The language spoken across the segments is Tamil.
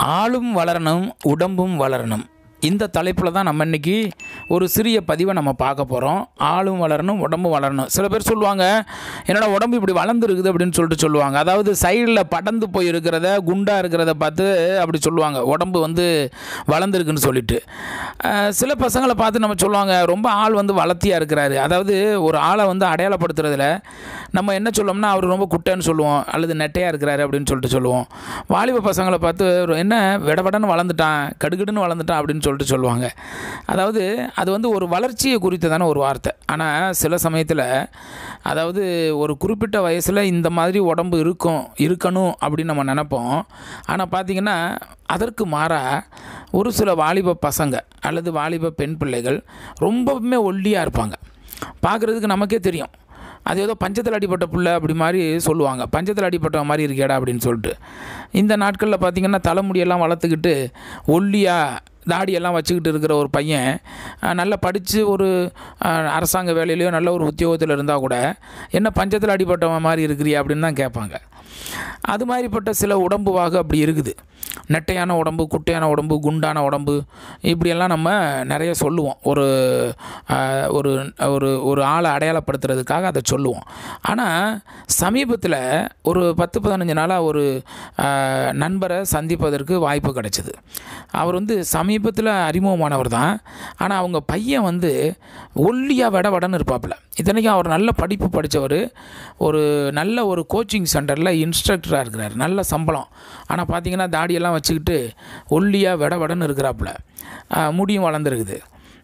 ஆளும் வளரணும் உடம்பும் வளரணும் இந்த தலைப்பில் தான் நம்ம இன்னைக்கு ஒரு சிறிய பதிவை நம்ம பார்க்க போகிறோம் ஆளும் வளரணும் உடம்பும் வளரணும் சில பேர் சொல்லுவாங்க என்னோட உடம்பு இப்படி வளர்ந்துருக்குது அப்படின்னு சொல்லிட்டு சொல்லுவாங்க அதாவது சைடில் படந்து போய் இருக்கிறத குண்டாக இருக்கிறத பார்த்து அப்படி சொல்லுவாங்க உடம்பு வந்து வளர்ந்துருக்குன்னு சொல்லிட்டு அஹ், சில பசங்களை பார்த்து நம்ம சொல்லுவாங்க ரொம்ப ஆள் வந்து வளர்த்தியாக இருக்கிறாரு அதாவது ஒரு ஆளை வந்து அடையாளப்படுத்துறதுல நம்ம என்ன சொல்லுவோம்னா அவர் ரொம்ப குட்டைன்னு சொல்லுவோம் அல்லது நெட்டையாக இருக்கிறாரு அப்படின்னு சொல்லிட்டு சொல்லுவோம் வாலிப பசங்களை பார்த்து ஒரு என்ன விடபடன்னு வளர்ந்துட்டான் கடுகடுன்னு வளர்ந்துட்டான் அப்படின்னு சொல்லிட்டு சொல்லுவாங்க அதாவது அது வந்து ஒரு வளர்ச்சியை குறித்ததான ஒரு வார்த்தை ஆனால் சில சமயத்தில் அதாவது ஒரு குறிப்பிட்ட வயசில் இந்த மாதிரி உடம்பு இருக்கும் இருக்கணும் அப்படின்னு நம்ம நினைப்போம் ஆனால் பார்த்திங்கன்னா அதற்கு மாறாக ஒரு சில வாலிப பசங்க அல்லது வாலிப பெண் பிள்ளைகள் ரொம்பவுமே ஒல்லியாக இருப்பாங்க பார்க்குறதுக்கு நமக்கே தெரியும் அது ஏதோ பஞ்சத்தில் அடிப்பட்ட புள்ள அப்படி மாதிரி சொல்லுவாங்க பஞ்சத்தில் அடிப்பட்ட மாதிரி இருக்கேடா அப்படின்னு சொல்லிட்டு இந்த நாட்களில் பார்த்திங்கன்னா தலைமுடியெல்லாம் வளர்த்துக்கிட்டு ஒல்லியாக தாடியெல்லாம் வச்சுக்கிட்டு இருக்கிற ஒரு பையன் அஹ், நல்லா படித்து ஒரு அஹ், அரசாங்க வேலையிலையோ நல்ல ஒரு உத்தியோகத்தில் இருந்தால் கூட என்ன பஞ்சத்தில் அடிப்பட்டவன் மாதிரி இருக்கிறியா அப்படின்னு தான் கேட்பாங்க அது மாதிரிப்பட்ட சில உடம்பு வாகு அப்படி இருக்குது நெட்டையான உடம்பு குட்டையான உடம்பு குண்டான உடம்பு இப்படியெல்லாம் நம்ம நிறைய சொல்லுவோம் ஒரு ஆஹ், ஒரு ஒரு ஒரு ஆளை அடையாளப்படுத்துறதுக்காக அதை சொல்லுவோம் ஆனால் சமீபத்தில் ஒரு பத்து பதினஞ்சு நாளாக ஒரு ஆஹ், நண்பரை சந்திப்பதற்கு வாய்ப்பு கிடைச்சிது அவர் வந்து சமீபத்தில் அறிமுகமானவர் தான் ஆனால் அவங்க பையன் வந்து ஒல்லியாக வட வடன்னு இருப்பாப்புல இத்தனைக்கும் அவர் நல்ல படிப்பு படித்தவர் ஒரு நல்ல ஒரு கோச்சிங் சென்டரில் இன்ஸ்ட்ரக்டராக இருக்கிறார் நல்ல சம்பளம் ஆனால் பார்த்தீங்கன்னா தாடியெல்லாம் வச்சுக்கிட்டு ஒல்லியாக விட வடன்னு இருக்கிறாப்புல ஆஹ் முடியும் வளர்ந்துருக்குது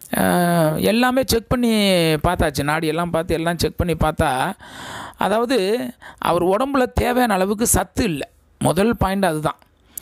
ஆஹ் எல்லாமே செக் பண்ணி பார்த்தாச்சு நாடியெல்லாம் பார்த்து எல்லாம் செக் பண்ணி பார்த்தா அதாவது அவர் உடம்புல தேவையான அளவுக்கு சத்து இல்லை முதல் பாயிண்ட் அதுதான்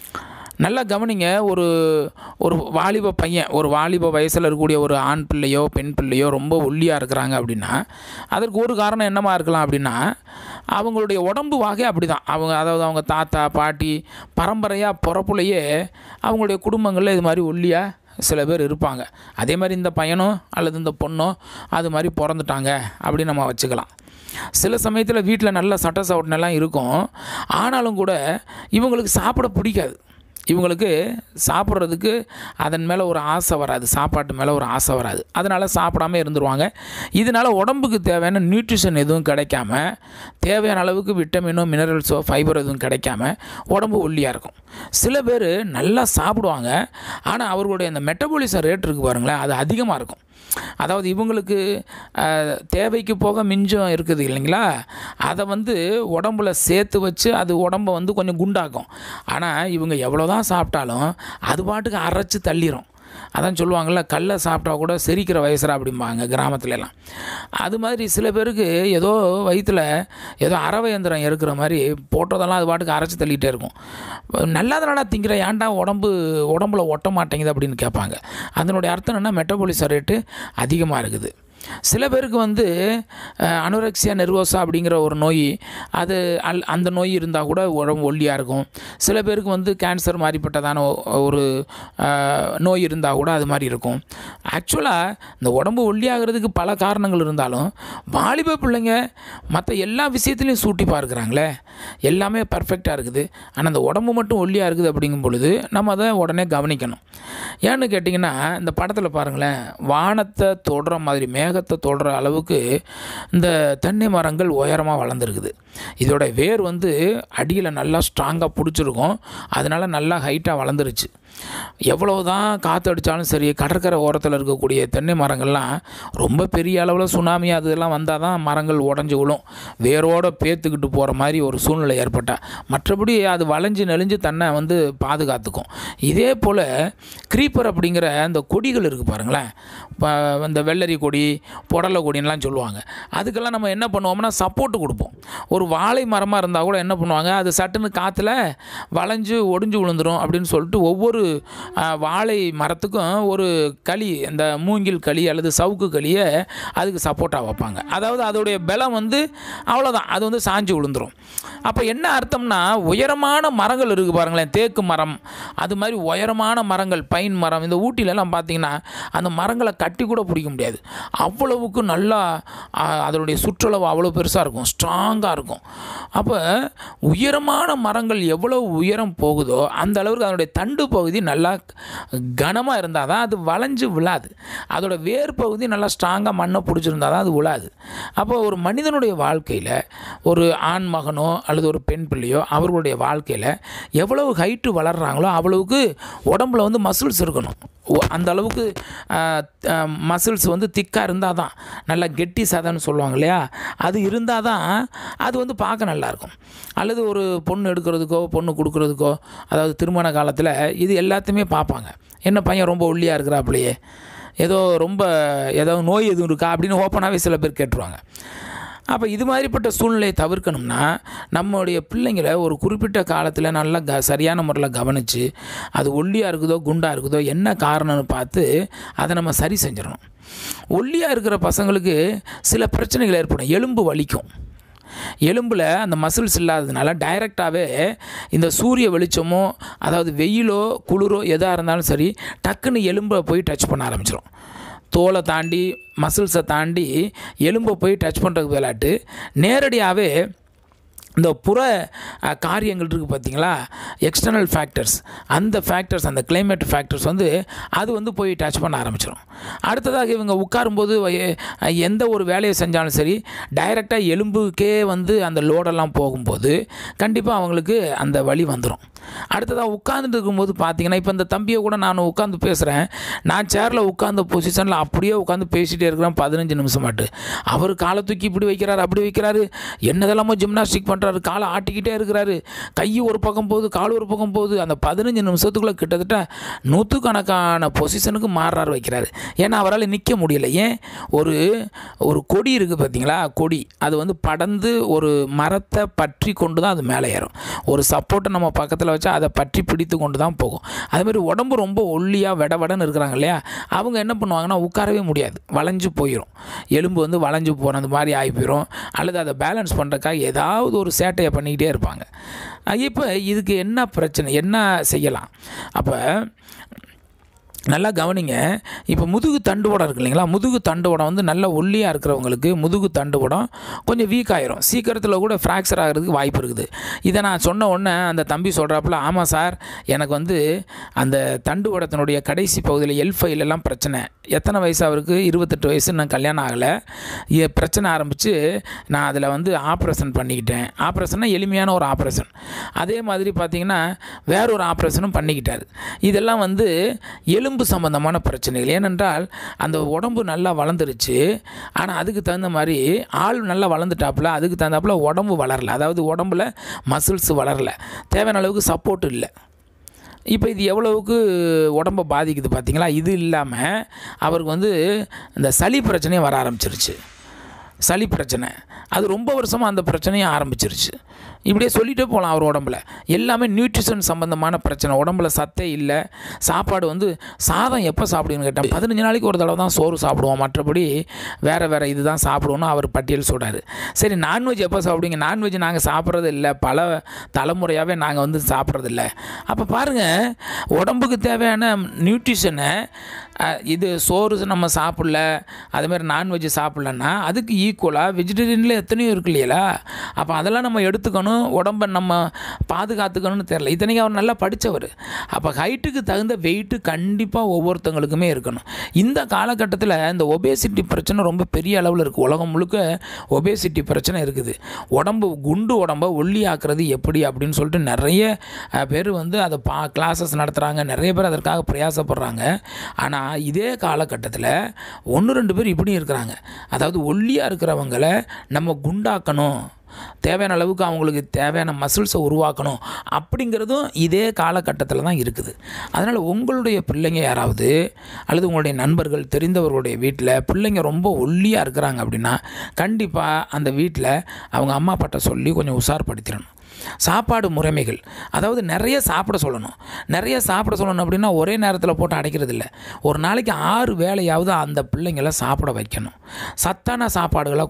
நல்லா கவனிங்க ஒரு ஒரு வாலிப பையன் ஒரு வாலிப வயசில் இருக்கக்கூடிய ஒரு ஆண் பிள்ளையோ பெண் பிள்ளையோ ரொம்ப ஒல்லியாக இருக்கிறாங்க அப்படின்னா அதற்கு ஒரு காரணம் என்னமா இருக்கலாம் அப்படின்னா அவங்களுடைய உடம்பு வாகே அப்படி தான் அவங்க அதாவது அவங்க தாத்தா பாட்டி பரம்பரையாக பிறப்புலையே அவங்களுடைய குடும்பங்களில் இது மாதிரி ஒல்லியாக சில பேர் இருப்பாங்க அதே மாதிரி இந்த பையனும் அல்லது இந்த பொண்ணோ அது மாதிரி பிறந்துட்டாங்க அப்படின்னு நம்ம வச்சுக்கலாம் சில சமயத்தில் வீட்டில் நல்ல சட்ட சவட்டனெல்லாம் இருக்கும் ஆனாலும் கூட இவங்களுக்கு சாப்பிட பிடிக்காது இவங்களுக்கு சாப்பிட்றதுக்கு அதன் மேலே ஒரு ஆசை வராது சாப்பாட்டு மேலே ஒரு ஆசை வராது அதனால் சாப்பிடாம இருந்துருவாங்க இதனால் உடம்புக்கு தேவையான நியூட்ரிஷன் எதுவும் கிடைக்காம தேவையான அளவுக்கு விட்டமினோ மினரல்ஸோ ஃபைபர் எதுவும் கிடைக்காம உடம்பு ஒல்லியாக இருக்கும் சில பேர் நல்லா சாப்பிடுவாங்க ஆனால் அவர்களுடைய அந்த மெட்டபாலிசம் ரேட் இருக்குது பாருங்களேன் அது அதிகமாக இருக்கும் அதாவது இவங்களுக்கு அஹ், தேவைக்கு போக மிஞ்சம் இருக்குது இல்லைங்களா அதை வந்து உடம்புல சேர்த்து வச்சு அது உடம்பை வந்து கொஞ்சம் குண்டாக்கும் ஆனால் இவங்க எவ்வளோ தான் சாப்பிட்டாலும் அது பாட்டுக்கு அரைச்சி தள்ளிரும் அதான் சொல்லுவாங்கள்ல கல்லை சாப்பிட்டா கூட செரிக்கிற வயசுரா அப்படிம்பாங்க கிராமத்துல எல்லாம் அது மாதிரி சில பேருக்கு ஏதோ வயிற்றில் ஏதோ அரவை எந்திரம் இருக்கிற மாதிரி போட்டதெல்லாம் அது பாட்டுக்கு அரைச்சி தள்ளிகிட்டே இருக்கும் நல்லாதனடா திங்கிற ஏன்டா உடம்பு உடம்புல ஒட்ட மாட்டேங்குது அப்படின்னு கேட்பாங்க அதனுடைய அர்த்தம் என்ன மெட்டபாலிசம் ரேட்டு அதிகமாக இருக்குது சில பேருக்கு வந்து அனுரெக்சியா நெர்வோசா அப்படிங்கிற ஒரு நோய் அது அல் அந்த நோய் இருந்தால் கூட உடம்பு ஒல்லியாக இருக்கும் சில பேருக்கு வந்து கேன்சர் மாதிரிப்பட்டதான ஒ- ஒரு அஹ், நோய் இருந்தால் கூட அது மாதிரி இருக்கும் ஆக்சுவலாக இந்த உடம்பு ஒல்லியாகிறதுக்கு பல காரணங்கள் இருந்தாலும் வாலிப பிள்ளைங்க மற்ற எல்லா விஷயத்துலையும் சூட்டி பார்க்குறாங்களே எல்லாமே பர்ஃபெக்டாக இருக்குது ஆனால் அந்த உடம்பு மட்டும் ஒல்லியாக இருக்குது அப்படிங்கும் பொழுது நம்ம அதை உடனே கவனிக்கணும் ஏன்னு கேட்டிங்கன்னா இந்த படத்தில் பாருங்களேன் வானத்தை தொடுற மாதிரி மேகத்தை தொடுற அளவுக்கு இந்த தென்னை மரங்கள் உயரமாக வளர்ந்துருக்குது இதோட வேர் வந்து அடியில் நல்லா ஸ்ட்ராங்காக பிடிச்சிருக்கும் அதனால நல்லா ஹைட்டாக வளர்ந்துருச்சு எவ்வளோ தான் காற்று அடித்தாலும் சரி கடற்கரை ஓரத்தில் இருக்கக்கூடிய தென்னை மரங்கள்லாம் ரொம்ப பெரிய அளவில் சுனாமி அதெல்லாம் வந்தால் தான் மரங்கள் உடஞ்சி விழும் வேரோட பேத்துக்கிட்டு போகிற மாதிரி ஒரு சூழ்நிலை ஏற்பட்டால் மற்றபடி அது வளைஞ்சு நெளிஞ்சு தன்னை வந்து பாதுகாத்துக்கும் இதே போல் க்ரீப்பர் அப்படிங்கிற அந்த கொடிகள் இருக்குது பாருங்களேன் இப்போ இந்த வெள்ளரி கொடி புடலை கொடின்லாம் சொல்லுவாங்க அதுக்கெல்லாம் நம்ம என்ன பண்ணுவோம்னா சப்போர்ட்டு கொடுப்போம் ஒரு வாழை மரமாக இருந்தால் கூட என்ன பண்ணுவாங்க அது சட்டுன்னு காற்றுல வளைஞ்சு ஒடிஞ்சு விழுந்துரும் அப்படின்னு சொல்லிட்டு ஒவ்வொரு ஆ, வாழை மரத்துக்கும் ஒரு களி அந்த மூங்கில் களி அல்லது சவுக்கு களியை அதுக்கு சப்போர்ட்டாக வைப்பாங்க அதாவது அதோடைய பலம் வந்து அவ்வளோதான் அது வந்து சாஞ்சு விழுந்துரும் அப்போ என்ன அர்த்தம்னா உயரமான மரங்கள் இருக்குது பாருங்களேன் தேக்கு மரம் அது மாதிரி உயரமான மரங்கள் பைன் மரம் இந்த ஊட்டிலலாம் பார்த்தீங்கன்னா அந்த மரங்களை கட்டி கூட பிடிக்க முடியாது அவ்வளவுக்கு நல்லா ஆ, அதனுடைய சுற்றளவு அவ்வளோ பெருசாக இருக்கும் ஸ்ட்ராங்காக இருக்கும் அப்போ உயரமான மரங்கள் எவ்வளோ உயரம் போகுதோ அந்த அளவுக்கு அதனுடைய தண்டு பகுதி நல்லா கனமாக இருந்தால் தான் அது வளைஞ்சு விழாது அதோட வேர் பகுதி நல்லா ஸ்ட்ராங்காக மண்ணை பிடிச்சிருந்தா தான் அது விழாது அப்போ ஒரு மனிதனுடைய வாழ்க்கையில் ஒரு ஆண் மகனோ அல்லது ஒரு பெண் பிள்ளையோ அவர்களுடைய வாழ்க்கையில் எவ்வளவு ஹைட்டு வளர்கிறாங்களோ அவ்வளவுக்கு உடம்புல வந்து மசில்ஸ் இருக்கணும் ஒ- அந்த அளவுக்கு மசில்ஸ் வந்து திக்காக இருந்தால் தான் நல்லா கெட்டி சதைன்னு சொல்லுவாங்க இல்லையா அது இருந்தால் தான் அது வந்து பார்க்க நல்லாயிருக்கும் அல்லது ஒரு பொண்ணு எடுக்கிறதுக்கோ பொண்ணு கொடுக்குறதுக்கோ அதாவது திருமண காலத்தில் இது எல்லாத்தையுமே பார்ப்பாங்க என்ன பையன் ரொம்ப ஒல்லியாக இருக்கிறாப்புலையே ஏதோ ரொம்ப ஏதாவது நோய் எதுவும் இருக்கா அப்படின்னு ஓப்பனாகவே சில பேர் கேட்டுருவாங்க அப்போ இது மாதிரிப்பட்ட சூழ்நிலையை தவிர்க்கணும்னா நம்மளுடைய பிள்ளைங்களை ஒரு குறிப்பிட்ட காலத்தில் நல்லா க சரியான முறையில் கவனித்து அது ஒல்லியாக இருக்குதோ குண்டாக இருக்குதோ என்ன காரணம்னு பார்த்து அதை நம்ம சரி செஞ்சிடணும் ஒல்லியாக இருக்கிற பசங்களுக்கு சில பிரச்சனைகள் ஏற்படும் எலும்பு வலிக்கும் எலும்பில் அந்த மசில்ஸ் இல்லாததுனால டைரெக்டாகவே இந்த சூரிய வெளிச்சமோ அதாவது வெயிலோ குளிரோ எதாக இருந்தாலும் சரி டக்குன்னு எலும்பை போய் டச் பண்ண ஆரம்பிச்சிடும் தோலை தாண்டி மசில்ஸை தாண்டி எலும்பை போய் டச் பண்ணுறதுக்கு விளையாட்டு நேரடியாகவே இந்த புற அஹ், காரியங்கள் இருக்குது பார்த்தீங்களா எக்ஸ்டர்னல் ஃபேக்டர்ஸ் அந்த ஃபேக்டர்ஸ் அந்த climate ஃபேக்டர்ஸ் வந்து அது வந்து போய் டச் பண்ண ஆரம்பிச்சிடும் அடுத்ததாக இவங்க உட்காரும்போது வய- அஹ், எந்த ஒரு வேலையை செஞ்சாலும் சரி டைரெக்டாக எலும்புக்கே வந்து அந்த லோடெல்லாம் போகும்போது கண்டிப்பாக அவங்களுக்கு அந்த வலி வந்துடும் அடுத்ததாக உட்காந்துட்டு இருக்கும்போது பார்த்தீங்கன்னா இப்போ இந்த தம்பியை கூட நான் உட்காந்து பேசுகிறேன் நான் சேரில் உட்காந்த பொசிஷனில் அப்படியே உட்காந்து பேசிகிட்டே இருக்கிறேன் பதினஞ்சு நிமிஷம் மாட்டு அவர் காலை தூக்கி இப்படி வைக்கிறாரு அப்படி வைக்கிறாரு என்னதெல்லாமோ ஜிம்னாஸ்டிக் பண்ணுறாரு காலை ஆட்டிக்கிட்டே இருக்கிறாரு கை ஒரு பக்கம் போகுது கால் ஒரு பக்கம் போகுது அந்த பதினஞ்சு நிமிஷத்துக்குள்ளே கிட்டத்தட்ட நூற்றுக்கணக்கான பொசிஷனுக்கு மாறுறாரு வைக்கிறாரு ஏன்னா அவரால் நிற்க முடியல ஏன் ஒரு ஒரு கொடி இருக்குது பார்த்தீங்களா கொடி அது வந்து படர்ந்து ஒரு மரத்தை பற்றி கொண்டு தான் அது மேலே ஏறும் ஒரு சப்போர்ட்டை நம்ம பக்கத்தில் வச்சா அதை பற்றி பிடித்து கொண்டு தான் போகும் அதுமாதிரி உடம்பு ரொம்ப ஒல்லியாக வெட வெடன்னு இருக்கிறாங்க இல்லையா அவங்க என்ன பண்ணுவாங்கன்னா உட்காரவே முடியாது வளைஞ்சு போயிடும் எலும்பு வந்து வளைஞ்சு போகிற மாதிரி ஆகி போயிடும் அல்லது அதை பேலன்ஸ் பண்ணுறக்காக ஏதாவது ஒரு சேட்டையை பண்ணிக்கிட்டே இருப்பாங்க இப்போ இதுக்கு என்ன பிரச்சனை என்ன செய்யலாம் அப்போ நல்லா கவனிங்க இப்போ முதுகு தண்டுவடம் இருக்கு இல்லைங்களா முதுகு தண்டுவடம் வந்து நல்ல ஒல்லியாக இருக்கிறவங்களுக்கு முதுகு தண்டுவடம் கொஞ்சம் வீக் ஆயிரும் சீக்கிரத்தில் கூட ஃப்ராக்சர் ஆகிறதுக்கு வாய்ப்பு இருக்குது இதை நான் சொன்ன உடனே அந்த தம்பி சொல்கிறாப்புல ஆமாம் சார் எனக்கு வந்து அந்த தண்டுவடத்தினுடைய கடைசி பகுதியில் எல் ஃபைலெல்லாம் பிரச்சனை எத்தனை வயசு அவருக்கு இருபத்தெட்டு வயசு நான் கல்யாணம் ஆகலை இ- பிரச்சனை ஆரம்பித்து நான் அதில் வந்து ஆப்ரேஷன் பண்ணிக்கிட்டேன் ஆப்ரேஷன்னா எளிமையான ஒரு ஆப்ரேஷன் அதே மாதிரி பார்த்தீங்கன்னா வேற ஒரு ஆப்ரேஷனும் பண்ணிக்கிட்டார் இதெல்லாம் வந்து எலும்பு சம்பந்தமான பிரச்சனைகள் ஏனென்றால் அந்த உடம்பு நல்லா வளர்ந்துருச்சு ஆனால் அதுக்கு தகுந்த மாதிரி ஆள் நல்லா வளர்ந்துட்டாப்புல அதுக்கு தகுந்தாப்புல உடம்பு வளரல அதாவது உடம்புல மசில்ஸ் வளரல தேவையான அளவுக்கு சப்போர்ட் இல்லை இப்போ இது எவ்வளவுக்கு உடம்பை பாதிக்குது பார்த்தீங்களா இது இல்லாமல் அவருக்கு வந்து இந்த சளி பிரச்சனையும் வர ஆரம்பிச்சிருச்சு சளி பிரச்சனை அது ரொம்ப வருஷமாக அந்த பிரச்சனையும் ஆரம்பிச்சிருச்சு இப்படியே சொல்லிட்டே போகலாம் அவர் உடம்புல எல்லாமே நியூட்ரிஷன் சம்மந்தமான பிரச்சனை உடம்புல சத்தே இல்லை சாப்பாடு வந்து சாதம் எப்போ சாப்பிடுன்னு கேட்டேன் பதினஞ்சு நாளைக்கு ஒரு தடவை தான் சோறு சாப்பிடுவோம் மற்றபடி வேறு வேறு இது தான் சாப்பிடுவோம்னு அவர் பட்டியல் சொல்கிறாரு சரி நான்வெஜ் எப்போ சாப்பிடுவீங்க நான்வெஜ் நாங்கள் சாப்பிட்றது இல்லை பல தலைமுறையாகவே நாங்கள் வந்து சாப்பிட்றது இல்லை அப்போ பாருங்கள் உடம்புக்கு தேவையான நியூட்ரிஷனை அஹ், இது சோறு நம்ம சாப்பிடல அதுமாதிரி நான்வெஜ் சாப்பிட்லன்னா அதுக்கு ஈக்குவலாக வெஜிடேரியனில் எத்தனையோ இருக்கு இல்லையா அப்போ அதெல்லாம் நம்ம எடுத்துக்கணும் உடம்பை நம்ம பாதுகாத்துக்கணும்னு தெரில இத்தனைக்கும் அவர் நல்லா படித்தவர் அப்போ ஹைட்டுக்கு தகுந்த வெயிட்டு கண்டிப்பாக ஒவ்வொருத்தங்களுக்குமே இருக்கணும் இந்த காலகட்டத்தில் இந்த ஒபேசிட்டி பிரச்சனை ரொம்ப பெரிய அளவில் இருக்குது உலகம் முழுக்க ஒபேசிட்டி பிரச்சனை இருக்குது உடம்பு குண்டு உடம்பை ஒல்லியாக்குறது எப்படி அப்படின்னு சொல்லிட்டு நிறைய அஹ், பேர் வந்து அதை பா கிளாஸஸ் நடத்துகிறாங்க நிறைய பேர் அதற்காக பிரயாசப்படுறாங்க ஆனால் இதே காலகட்டத்தில் ஒன்று ரெண்டு பேர் இப்படியும் இருக்கிறாங்க அதாவது ஒல்லியாக இருக்கிறவங்களை நம்ம குண்டாக்கணும் தேவையான அளவுக்கு அவங்களுக்கு தேவையான மசில்ஸை உருவாக்கணும் அப்படிங்கிறதும் இதே காலகட்டத்தில் தான் இருக்குது அதனால் உங்களுடைய பிள்ளைங்க யாராவது அல்லது உங்களுடைய நண்பர்கள் தெரிந்தவர்களுடைய வீட்டில் பிள்ளைங்க ரொம்ப ஒல்லியாக இருக்கிறாங்க அப்படின்னா கண்டிப்பாக அந்த வீட்டில் அவங்க அம்மா அப்பாட்ட சொல்லி கொஞ்சம் உஷார்படுத்திடணும் சாப்பாடு முறைமைகள் அதாவது நிறைய சாப்பிட சொல்லணும் நிறைய சாப்பிட சொல்லணும் அப்படின்னா ஒரே நேரத்தில் போட்டு அடைக்கிறது இல்லை ஒரு நாளைக்கு ஆறு வேளையாவது அந்த பிள்ளைங்களை சாப்பிட வைக்கணும் சத்தான சாப்பாடுகளாக கொடுக்கணும்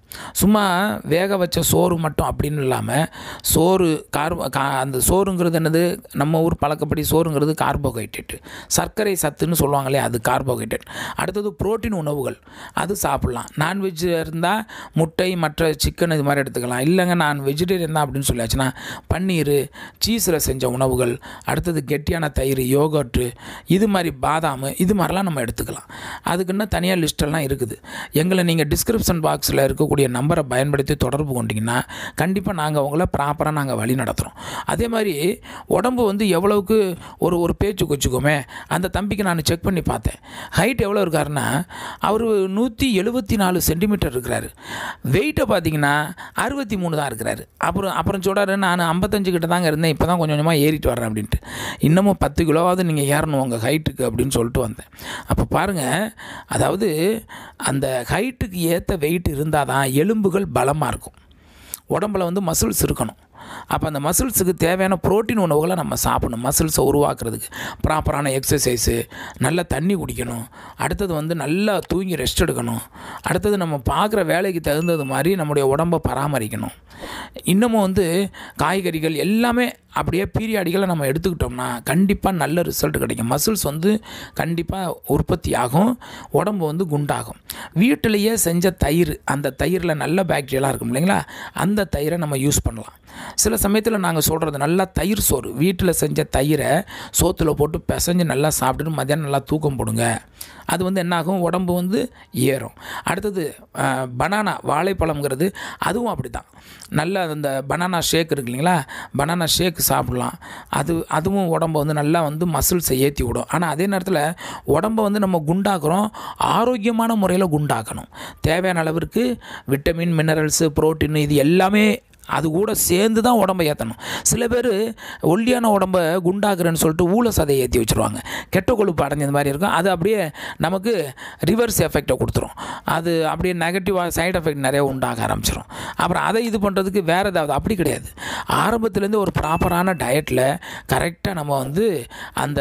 சும்மா வேக வச்ச சோறு மட்டும் அப்படின்னு இல்லாமல் சோறு கார்போ கா அந்த சோறுங்கிறது என்னது நம்ம ஊர் பழக்கப்படி சோறுங்கிறது கார்போஹைட்ரேட் சர்க்கரை சத்துன்னு சொல்லுவாங்களே அது கார்போஹைட்ரேட் அடுத்தது புரோட்டீன் உணவுகள் அது சாப்பிட்லாம் நான்வெஜ் இருந்தால் முட்டை மற்ற சிக்கன் இது மாதிரி எடுத்துக்கலாம் இல்லைங்க நான் வெஜிடேரியன் தான் அப்படின்னு சொல்லியாச்சுன்னா பன்னீர் சீஸில் செஞ்ச உணவுகள் அடுத்தது கெட்டியான தயிர் யோகர்ட்டு இது மாதிரி பாதாம் இது மாதிரிலாம் நம்ம எடுத்துக்கலாம் அதுக்குன்னு தனியாக லிஸ்டெல்லாம் இருக்குது எங்களை நீங்கள் டிஸ்கிரிப்ஷன் பாக்ஸில் இருக்கக்கூடிய நம்பரை பயன்படுத்தி தொடர்பு கொண்டீங்கன்னா கண்டிப்பாக நாங்கள் உங்களை ப்ராப்பராக நாங்கள் வழி நடத்துகிறோம் அதே மாதிரி உடம்பு வந்து எவ்வளவுக்கு ஒரு ஒரு பேச்சுக்கு வச்சுக்கோமே அந்த தம்பிக்கு நான் செக் பண்ணி பார்த்தேன் ஹைட் எவ்வளோ இருக்காருன்னா அவர் நூற்றி எழுபத்தி நாலு சென்டிமீட்டர் இருக்கிறாரு வெயிட்டை பார்த்தீங்கன்னா அறுபத்தி மூணு தான் இருக்கிறாரு அப்புறம் அப்புறம் சொல்கிறாரு நான் ஐம்பத்தஞ்சு கிட்ட தாங்க இருந்தேன் இப்போ தான் கொஞ்சம் கொஞ்சமாக ஏறிட்டு வர்றேன் அப்படின்ட்டு இன்னமும் பத்து கிலோவாவது நீங்கள் ஏறணும் உங்கள் ஹைட்டுக்கு அப்படின்னு சொல்லிட்டு வந்தேன் அப்போ பாருங்கள் அதாவது அந்த ஹைட்டுக்கு ஏற்ற வெயிட் இருந்தால் தான் எலும்புகள் பலமாக இருக்கும் உடம்புல வந்து மசில்ஸ் இருக்கணும் அப்போ அந்த மசில்ஸுக்கு தேவையான புரோட்டீன் உணவுகளை நம்ம சாப்பிடணும் மசில்ஸை உருவாக்குறதுக்கு ப்ராப்பரான எக்ஸசைஸு நல்ல தண்ணி குடிக்கணும் அடுத்தது வந்து நல்லா தூங்கி ரெஸ்ட் எடுக்கணும் அடுத்தது நம்ம பார்க்குற வேலைக்கு தகுந்தது மாதிரி நம்முடைய உடம்பை பராமரிக்கணும் இன்னமும் வந்து காய்கறிகள் எல்லாமே அப்படியே பீரியாடிகளை நம்ம எடுத்துக்கிட்டோம்னா கண்டிப்பாக நல்ல ரிசல்ட் கிடைக்கும் மசில்ஸ் வந்து கண்டிப்பாக உற்பத்தி ஆகும் உடம்பு வந்து குண்டாகும் வீட்டிலேயே செஞ்ச தயிர் அந்த தயிரில் நல்ல பாக்டீரியெலாம் இருக்கும் இல்லைங்களா அந்த தயிரை நம்ம யூஸ் பண்ணலாம் சில சமயத்தில் நாங்கள் சொல்கிறது நல்லா தயிர் சோறு வீட்டில் செஞ்ச தயிரை சோத்தில் போட்டு பிசைஞ்சு நல்லா சாப்பிட்டுட்டு மதியானம் நல்லா தூக்கம் போடுங்க அது வந்து என்னாகும் உடம்பு வந்து ஏறும் அடுத்தது பனானா வாழைப்பழம்ங்கிறது அதுவும் அப்படி தான் நல்ல அந்த பனானா ஷேக் இருக்கு இல்லைங்களா பனானா ஷேக் சாப்பிட்லாம் அது அதுவும் உடம்பை வந்து நல்லா வந்து மசில்ஸை ஏற்றி விடும் ஆனால் அதே நேரத்தில் உடம்பை வந்து நம்ம குண்டாக்குறோம் ஆரோக்கியமான முறையில் குண்டாக்கணும் தேவையான அளவிற்கு விட்டமின் மினரல்ஸு புரோட்டீன் இது எல்லாமே அது கூட சேர்ந்து தான் உடம்பை ஏற்றணும் சில பேர் ஒல்லியான உடம்பை குண்டாக்குறேன்னு சொல்லிட்டு ஊழ சதையை ஏற்றி வச்சுருவாங்க கெட்ட கொழுப்பு அடைஞ்சது மாதிரி இருக்கும் அது அப்படியே நமக்கு ரிவர்ஸ் எஃபெக்டை கொடுத்துரும் அது அப்படியே நெகட்டிவாக சைடு எஃபெக்ட் நிறைய உண்டாக ஆரம்பிச்சிடும் அப்புறம் அதை இது பண்ணுறதுக்கு வேறு ஏதாவது அப்படி கிடையாது ஆரம்பத்துலேருந்து ஒரு ப்ராப்பரான டயட்டில் கரெக்டாக நம்ம வந்து அந்த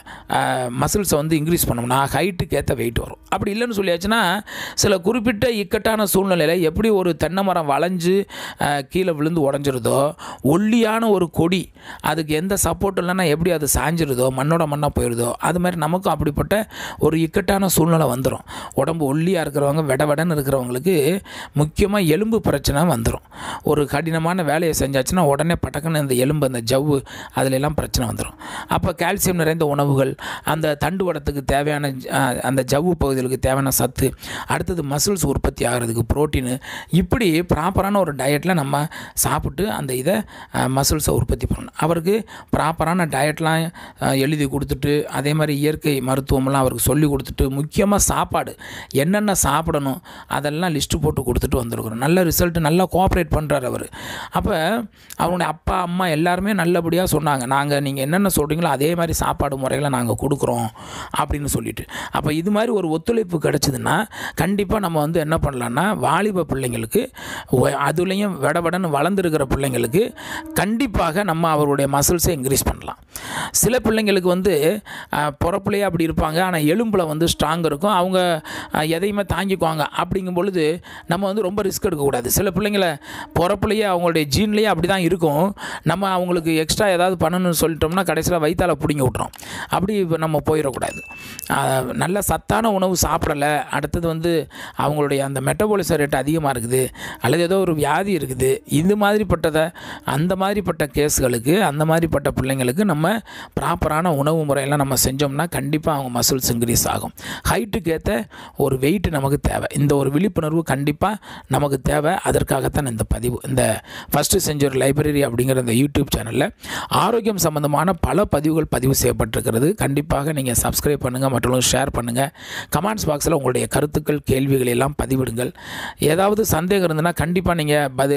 மசில்ஸை வந்து இன்க்ரீஸ் பண்ணோம்னா ஹைட்டுக்கு ஏற்ற வெயிட் வரும் அப்படி இல்லைன்னு சொல்லியாச்சுன்னா சில குறிப்பிட்ட இக்கட்டான சூழ்நிலையில் எப்படி ஒரு தென்னை மரம் வளைஞ்சு கீழே விழுந்து உடஞ்சிருதோ ஒல்லியான ஒரு கொடி அதுக்கு எந்த சப்போர்ட் இல்லைன்னா எப்படி அது சாஞ்சிருதோ மண்ணோட மண்ணாக போயிடுதோ அது மாதிரி நமக்கும் அப்படிப்பட்ட ஒரு இக்கட்டான சூழ்நிலை வந்துடும் உடம்பு ஒல்லியாக இருக்கிறவங்க வெட வெடன்னு இருக்கிறவங்களுக்கு முக்கியமாக எலும்பு பிரச்சனை வந்துடும் ஒரு கடினமான வேலையை செஞ்சாச்சுன்னா உடனே பட்டக்குன்னு இந்த எலும்பு அந்த ஜவ்வு அதுல எல்லாம் பிரச்சனை வந்துடும் அப்போ கால்சியம் நிறைந்த உணவுகள் அந்த தண்டுவடத்துக்கு தேவையான அஹ், அந்த ஜவ்வு பகுதிகளுக்கு தேவையான சத்து அடுத்தது மசில்ஸ் உற்பத்தி ஆகிறதுக்கு புரோட்டீனு இப்படி ப்ராப்பரான ஒரு டயட்டில் நம்ம சாப்பிட்டு அந்த இதை மசில்ஸை உற்பத்தி பண்ணணும் அவருக்கு ப்ராப்பரான டயட்லாம் அஹ், எழுதி கொடுத்துட்டு அதே மாதிரி இயற்கை மருத்துவம்லாம் அவருக்கு சொல்லி கொடுத்துட்டு முக்கியமாக சாப்பாடு என்னென்ன சாப்பிடணும் அதெல்லாம் லிஸ்ட்டு போட்டு கொடுத்துட்டு வந்திருக்கிறோம் நல்ல ரிசல்ட் நல்லா கோஆப்ரேட் பண்ணுறாரு அவர் அப்போ அவருடைய அப்பா அம்மா எல்லாருமே நல்லபடியாக சொன்னாங்க நாங்கள் நீங்கள் என்னென்ன சொல்கிறீங்களோ அதே மாதிரி சாப்பாடு முறைகளை நாங்கள் கொடுக்குறோம் அப்படின்னு சொல்லிட்டு அப்போ இது மாதிரி ஒரு ஒத்துழைப்பு கிடச்சிதுன்னா கண்டிப்பாக நம்ம வந்து என்ன பண்ணலான்னா வாலிப பிள்ளைங்களுக்கு ஒ- அதுலேயும் விடவிடன்னு வளர்ந்துருக்கிற பிள்ளைங்களுக்கு கண்டிப்பாக நம்ம அவருடைய மசில்ஸை இன்க்ரீஸ் பண்ணலாம் சில பிள்ளைங்களுக்கு வந்து அஹ், பிறப்புலையே அப்படி இருப்பாங்க ஆனால் எலும்பில் வந்து ஸ்ட்ராங் இருக்கும் அவங்க அஹ், எதையுமே தாங்கிக்குவாங்க அப்படிங்கும் பொழுது நம்ம வந்து ரொம்ப ரிஸ்க் எடுக்கக்கூடாது சில பிள்ளைங்களை பிறப்புலையே அவங்களுடைய ஜீன்லேயே அப்படி தான் இருக்கும் நம்ம அவங்களுக்கு எக்ஸ்ட்ரா ஏதாவது பண்ணணும்னு சொல்லிட்டோம்னா கடைசியில் வயிற்றால பிடிங்கி விட்றோம் அப்படி இப்ப நம்ம போயிடக்கூடாது அஹ், நல்ல சத்தான உணவு சாப்பிடலை அடுத்தது வந்து அவங்களுடைய அந்த மெட்டபாலிச ரேட் அதிகமாக இருக்குது அல்லது ஏதோ ஒரு வியாதி இருக்குது இது மாதிரிப்பட்டதை அந்த மாதிரிப்பட்ட கேஸ்களுக்கு அந்த மாதிரிப்பட்ட பிள்ளைங்களுக்கு நம்ம ப்ராப்பரான உணவு முறையெல்லாம் நம்ம செஞ்சோம்னா கண்டிப்பாக அவங்க மசில்ஸ் இன்க்ரீஸ் ஆகும் ஹைட்டுக்கு ஏற்ற ஒரு வெயிட் நமக்கு தேவை இந்த ஒரு விழிப்புணர்வு கண்டிப்பாக நமக்கு தேவை அதற்காகத்தான் இந்த பதிவு இந்த ஃபஸ்ட்டு செஞ்சுரி லைப்ரரி அப்படிங்கிற இந்த யூடியூப் சேனலில் ஆரோக்கியம் சம்பந்தமான பல பதிவுகள் பதிவு செய்யப்பட்டிருக்கிறது கண்டிப்பாக நீங்கள் சப்ஸ்கிரைப் பண்ணுங்கள் மற்றும் ஷேர் பண்ணுங்கள் கமெண்ட்ஸ் பாக்ஸில் உங்களுடைய கருத்துக்கள் கேள்விகள் எல்லாம் பதிவிடுங்கள் ஏதாவது சந்தேகம் இருந்ததுன்னா கண்டிப்பாக நீங்கள் பதி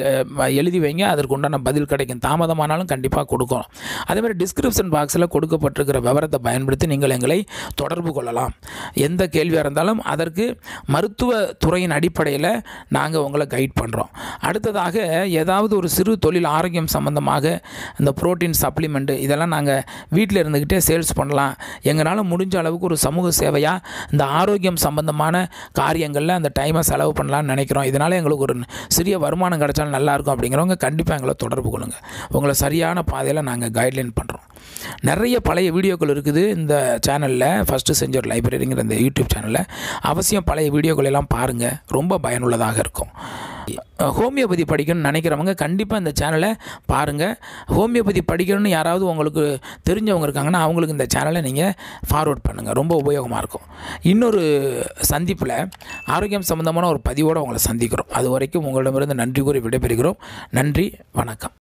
எழுதி வைங்க அதற்கு உண்டான பதில் கிடைக்கும் தாமதமானாலும் கண்டிப்பாக கொடுக்கும் அதே மாதிரி டிஸ்கிரிப்ஷன் பாக்ஸில் கொடுக்கப்பட்டிருக்கிற விவரத்தை பயன்படுத்தி நீங்கள் எங்களை தொடர்பு கொள்ளலாம் எந்த கேள்வியாக இருந்தாலும் அதற்கு மருத்துவ துறையின் அடிப்படையில் நாங்கள் உங்களை கைட் பண்ணுறோம் அடுத்ததாக ஏதாவது ஒரு சிறு தொழில் ஆரோக்கியம் சம்பந்தமாக இந்த புரோட்டீன் சப்ளிமெண்ட்டு இதெல்லாம் நாங்கள் வீட்டில் இருந்துக்கிட்டே சேல்ஸ் பண்ணலாம் எங்களால் முடிஞ்ச அளவுக்கு ஒரு சமூக சேவையாக இந்த ஆரோக்கியம் சம்பந்தமான காரியங்களில் அந்த டைமை செலவு பண்ணலாம்னு நினைக்கிறோம் இதனால் எங்களுக்கு ஒரு சிறிய வருமானம் கிடைச்சாலும் நல்லாயிருக்கும் அப்படிங்கிறவங்க கண்டிப்பாக எங்களை தொடர்பு கொள்ளுங்கள் உங்களை சரியான பாதையில் நாங்கள் கைட்லைன் பண்ணுறோம் நிறைய பழைய வீடியோக்கள் இருக்குது இந்த சேனலில் ஃபஸ்ட்டு செஞ்ச ஒரு லைப்ரரிங்கிற இந்த யூடியூப் சேனலில் அவசியம் பழைய வீடியோக்கள் எல்லாம் பாருங்கள் ரொம்ப பயனுள்ளதாக இருக்கும் ஹோமியோபதி படிக்கணும்னு நினைக்கிறவங்க கண்டிப்பாக இந்த சேனலை பாருங்கள் ஹோமியோபதி படிக்கணும்னு யாராவது உங்களுக்கு தெரிஞ்சவங்க இருக்காங்கன்னா அவங்களுக்கு இந்த சேனலை நீங்கள் ஃபார்வர்ட் பண்ணுங்கள் ரொம்ப உபயோகமாக இருக்கும் இன்னொரு சந்திப்பில் ஆரோக்கியம் சம்மந்தமான ஒரு பதிவோடு உங்களை சந்திக்கிறோம் அது வரைக்கும் உங்களிடமிருந்து நன்றி கூறி விடைபெறுகிறோம் நன்றி வணக்கம்